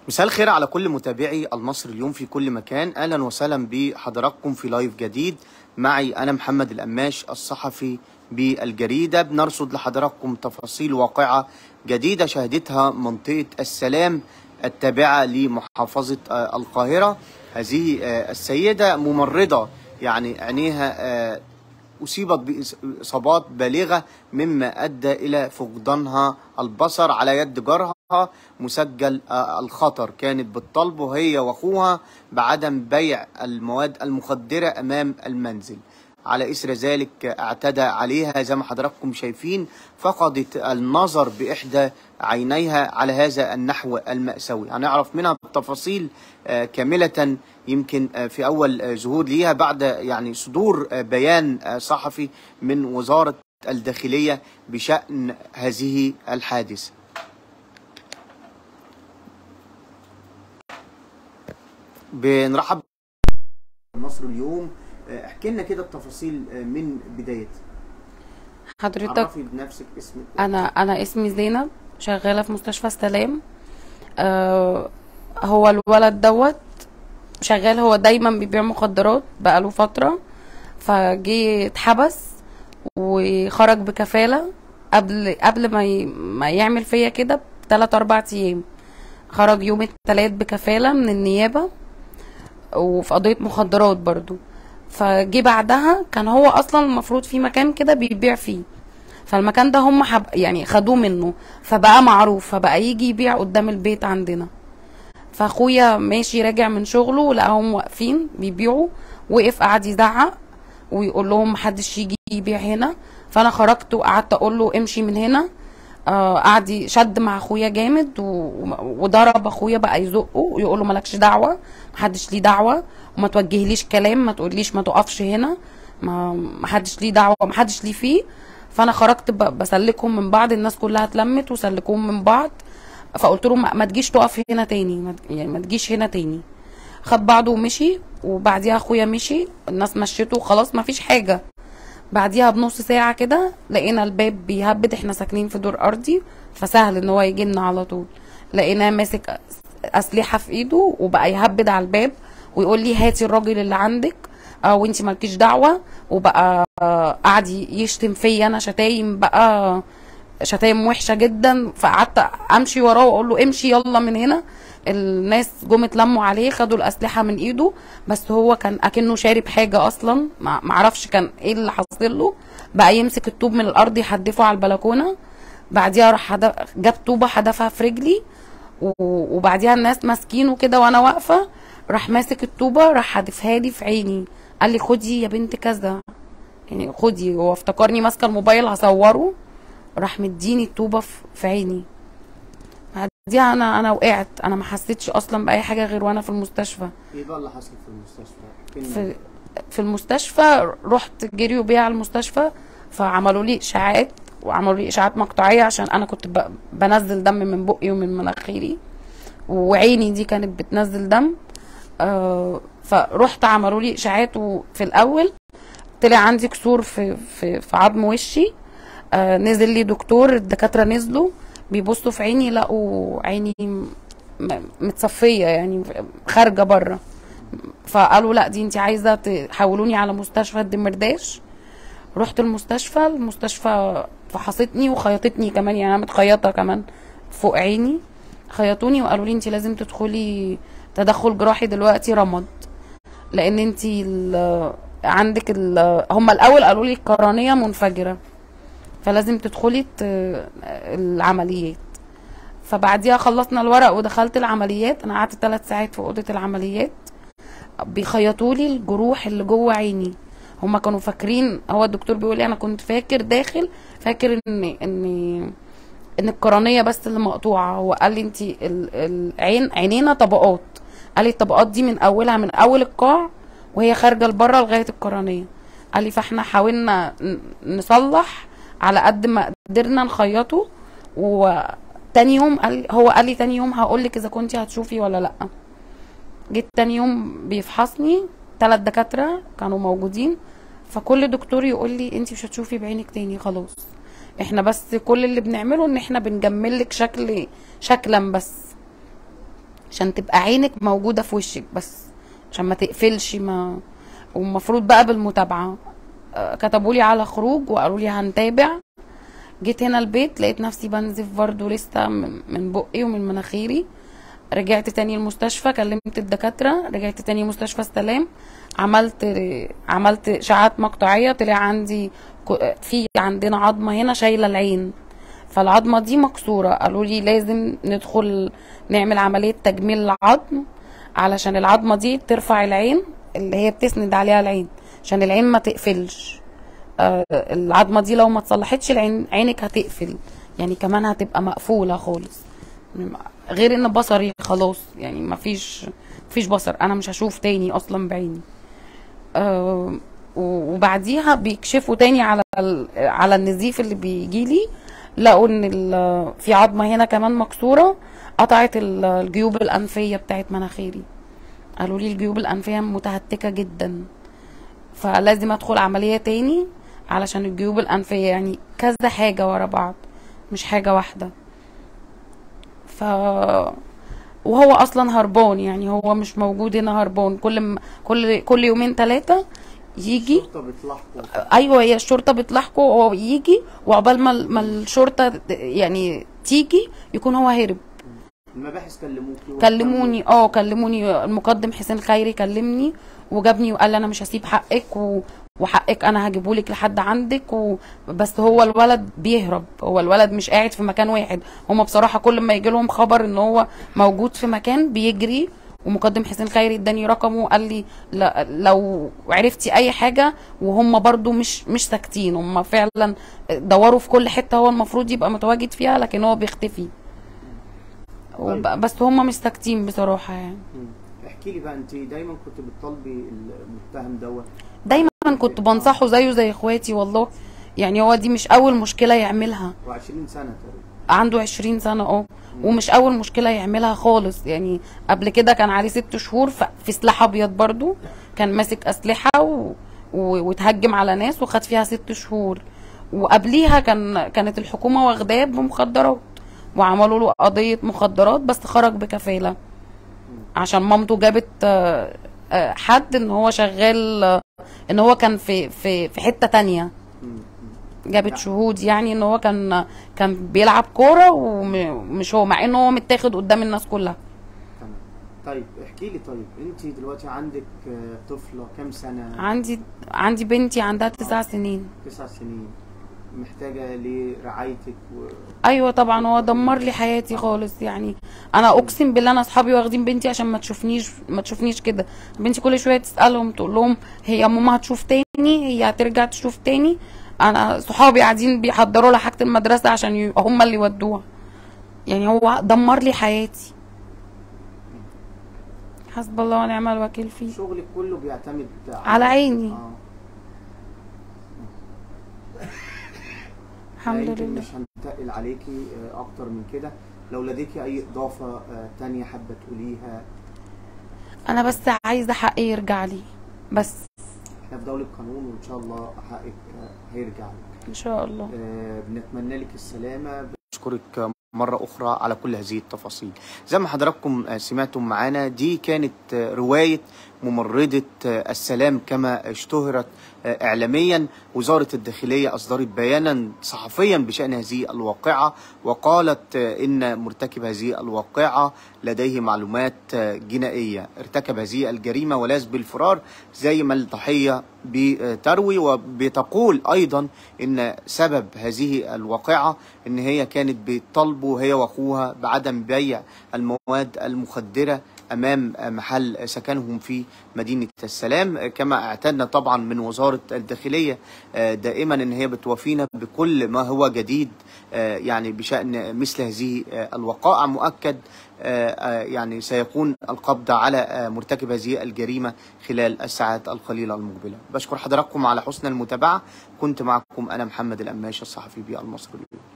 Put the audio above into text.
مساء الخير على كل متابعي المصري اليوم في كل مكان اهلا وسهلا بحضراتكم في لايف جديد معي انا محمد القماش الصحفي بالجريده بنرصد لحضراتكم تفاصيل واقعه جديده شهدتها منطقه السلام التابعه لمحافظه آه، القاهره هذه آه، السيده ممرضه يعني عينيها آه، أصيبت بإصابات بالغة مما أدى إلى فقدانها البصر على يد جارها مسجل آه، الخطر كانت بتطالب هي وأخوها بعدم بيع المواد المخدرة أمام المنزل على إثر ذلك اعتدى عليها زي ما حضراتكم شايفين فقدت النظر بإحدى عينيها على هذا النحو المأساوي هنعرف منها التفاصيل آه، كاملة يمكن آه، في أول آه، ظهور ليها بعد يعني صدور آه، بيان آه، صحفي من وزارة الداخلية بشأن هذه الحادثة بنرحب مصر اليوم آه، احكي لنا كده التفاصيل آه، من بدايتها حضرتك عرفي بنفسك اسمك انا انا اسمي زينب شغاله في مستشفى السلام آه هو الولد دوت شغال هو دايما بيبيع مخدرات بقاله فتره فجه اتحبس وخرج بكفاله قبل قبل ما ي... ما يعمل فيا كده بثلاث اربع ايام خرج يوم التلات بكفاله من النيابه وفي قضيه مخدرات برضو فجه بعدها كان هو اصلا المفروض في مكان كده بيبيع فيه فالمكان ده هم حب يعني خدوه منه فبقى معروف فبقى يجي يبيع قدام البيت عندنا فاخويا ماشي راجع من شغله لقاهم واقفين بيبيعوا وقف قعد يزعق ويقول لهم محدش يجي يبيع هنا فانا خرجت وقعدت اقول له امشي من هنا آه قعد ي- شد مع اخويا جامد و- وضرب اخويا بقى يزقه ويقول له مالكش دعوه محدش ليه دعوه وما توجهليش كلام ما تقوليش ما تقفش هنا ما محدش ليه دعوه محدش ليه فيه فانا خرجت ب- بسلكهم من بعض الناس كلها اتلمت وسلكوهم من بعض فقلت له ما ما تجيش تقف هنا تاني ما ت- يعني ما تجيش هنا تاني خد بعضه ومشي وبعديها اخويا مشي الناس مشيته وخلاص ما فيش حاجه بعديها بنص ساعة كده لقينا الباب بيهبد احنا ساكنين في دور أرضي فسهل ان هو يجي لنا على طول لقيناه ماسك أسلحة في ايده وبقى يهبد على الباب ويقول لي هاتي الراجل اللي عندك اه وانتي مالكيش دعوة وبقى آه، قعد يشتم فيا انا شتايم بقى شتايم وحشة جدا فقعدت امشي وراه واقول له امشي يلا من هنا الناس جم اتلموا عليه خدوا الاسلحه من ايده بس هو كان اكنه شارب حاجه اصلا ما معرفش كان ايه اللي حاصل له بقى يمسك الطوب من الارض يحدفه على البلكونه بعديها راح حدف جاب طوبه حدفها في رجلي و- وبعديها الناس ماسكينه كده وانا واقفه راح ماسك الطوبه راح حادفها لي في عيني قال لي خدي يا بنت كذا يعني خدي هو افتكرني ماسكه الموبايل هصوره راح مديني الطوبه في في عيني دي انا انا وقعت انا ما حسيتش اصلا باي حاجه غير وانا في المستشفى ايه بقى اللي حصل في المستشفى فين في في المستشفى رحت جريوا بيا على المستشفى فعملوا لي اشاعات وعملوا لي اشاعات مقطعيه عشان انا كنت ب- بنزل دم من بقي ومن مناخيري وعيني دي كانت بتنزل دم آه فرحت عملوا لي اشاعات وفي الاول طلع عندي كسور في في في عظم وشي آه نزل لي دكتور الدكاتره نزلوا بيبصوا في عيني لقوا عيني م- م- متصفيه يعني خارجه بره فقالوا لا دي انت عايزه تحولوني على مستشفى الدمرداش رحت المستشفى المستشفى فحصتني وخيطتني كمان يعني انا متخيطه كمان فوق عيني خيطوني وقالوا لي انت لازم تدخلي تدخل جراحي دلوقتي رمد لان انت ال- عندك ال- هم الاول قالوا لي القرنيه منفجره فلازم تدخلي ت- العمليات فبعديها خلصنا الورق ودخلت العمليات انا قعدت ثلاث ساعات في اوضه العمليات بيخيطوا لي الجروح اللي جوه عيني هما كانوا فاكرين هو الدكتور بيقول لي انا كنت فاكر داخل فاكر ان ان ان القرنيه بس اللي مقطوعه هو قال لي انت العين عينينا طبقات قال لي الطبقات دي من اولها من اول القاع وهي خارجه لبره لغايه القرنيه قال لي فاحنا حاولنا ن- نصلح على قد ما قدرنا نخيطه وتاني يوم قال هو قال لي تاني يوم هقول لك اذا كنتي هتشوفي ولا لا جيت تاني يوم بيفحصني ثلاث دكاتره كانوا موجودين فكل دكتور يقول لي انت مش هتشوفي بعينك تاني خلاص احنا بس كل اللي بنعمله ان احنا بنجمل لك شكل شكلا بس عشان تبقى عينك موجودة في وشك بس عشان ما تقفلش ما والمفروض بقى بالمتابعة آه، كتبوا لي على خروج وقالوا لي هنتابع جيت هنا البيت لقيت نفسي بنزف برضه لسه من من بقي ومن مناخيري رجعت تاني المستشفى كلمت الدكاترة رجعت تاني مستشفى السلام عملت عملت اشاعات مقطعية طلع عندي ك- في عندنا عظمة هنا شايلة العين فالعظمة دي مكسورة قالوا لي لازم ندخل نعمل عملية تجميل العظم علشان العظمة دي ترفع العين اللي هي بتسند عليها العين عشان العين ما تقفلش آه، العظمة دي لو ما اتصلحتش العين عينك هتقفل يعني كمان هتبقى مقفولة خالص غير ان بصري خلاص يعني ما فيش فيش بصر انا مش هشوف تاني اصلا بعيني آه، و- وبعديها بيكشفوا تاني على ال- على النزيف اللي بيجي لي لقوا ان ال- في عظمه هنا كمان مكسوره قطعت ال- الجيوب الانفيه بتاعت مناخيري قالوا لي الجيوب الانفيه متهتكه جدا فلازم ادخل عمليه تاني علشان الجيوب الانفيه يعني كذا حاجه ورا بعض مش حاجه واحده ف وهو اصلا هربان يعني هو مش موجود هنا هربان كل م... كل كل يومين ثلاثه يجي الشرطة بتلاحقوا ايوه هي الشرطه بتلاحقه وهو يجي وعقبال ما ال- ما الشرطه ت- يعني تيجي يكون هو هرب المباحث كلموكي كلموني اه كلموني المقدم حسين خيري كلمني وجابني وقال لي انا مش هسيب حقك و... وحقك انا هجيبهولك لحد عندك و... بس هو الولد بيهرب هو الولد مش قاعد في مكان واحد هما بصراحه كل ما يجي لهم خبر ان هو موجود في مكان بيجري ومقدم حسين خيري اداني رقمه وقال لي لا لو عرفتي اي حاجه وهم برضو مش مش ساكتين هم فعلا دوروا في كل حته هو المفروض يبقى متواجد فيها لكن هو بيختفي وب- بس هم مش ساكتين بصراحه يعني مم. احكي لي بقى انت دايما كنت بتطالبي المتهم دوت دايما كنت بنصحه زيه زي اخواتي والله يعني هو دي مش اول مشكله يعملها و20 سنة تقريبا عنده عشرين سنة اه ومش أول مشكلة يعملها خالص يعني قبل كده كان عليه ست شهور ف- في سلاح أبيض برضو كان ماسك أسلحة و... و... وتهجم على ناس وخد فيها ست شهور وقبليها كان كانت الحكومة واخداه بمخدرات وعملوا له قضية مخدرات بس خرج بكفالة عشان مامته جابت آه، آه، حد ان هو شغال آه، ان هو كان في في في حتة تانية مم. مم. جابت شهود يعني ان هو كان كان بيلعب كوره ومش هو مع ان هو متاخد قدام الناس كلها تمام طيب احكي لي طيب انت دلوقتي عندك آه، طفلة كام سنة عندي عندي بنتي عندها تسع سنين تسع سنين محتاجة لرعايتك و... ايوه طبعا هو دمر لي حياتي خالص يعني انا اقسم بالله انا اصحابي واخدين بنتي عشان ما تشوفنيش ما تشوفنيش كده بنتي كل شويه تسالهم تقول لهم هي ماما هتشوف تاني هي هترجع تشوف تاني انا صحابي قاعدين بيحضروا لها حاجه المدرسه عشان ي- هم اللي يودوها يعني هو دمر لي حياتي حسب الله ونعم الوكيل فيه شغلك كله بيعتمد على عيني. آه. الحمد يمكن لله مش هنتقل عليكي آه، اكتر من كده لو لديكي اي اضافة آه، تانية حابة تقوليها انا بس عايزه حقي يرجع لي بس احنا في دولة قانون وان شاء الله حقك آه، هيرجع لك ان شاء الله آه، بنتمنى لك السلامة بشكرك مرة أخرى على كل هذه التفاصيل زي ما حضراتكم آه، سمعتم معانا دي كانت آه، رواية ممرضة آه، السلام كما اشتهرت آه، إعلاميا وزارة الداخلية أصدرت بيانا صحفيا بشأن هذه الواقعة وقالت آه، إن مرتكب هذه الواقعة لديه معلومات آه، جنائية ارتكب هذه الجريمة ولاز بالفرار زي ما الضحية بتروي وبتقول أيضا إن سبب هذه الواقعة إن هي كانت بتطالبه هي وأخوها بعدم بيع المواد المخدرة أمام محل سكنهم في مدينة السلام كما اعتدنا طبعا من وزارة الداخلية آه، دائما إن هي بتوافينا بكل ما هو جديد آه، يعني بشأن مثل هذه آه، الوقائع مؤكد آه، آه، يعني سيكون القبض على آه، مرتكب هذه الجريمة خلال الساعات القليلة المقبلة بشكر حضراتكم على حسن المتابعة كنت معكم أنا محمد الأماش الصحفي بالمصري اليوم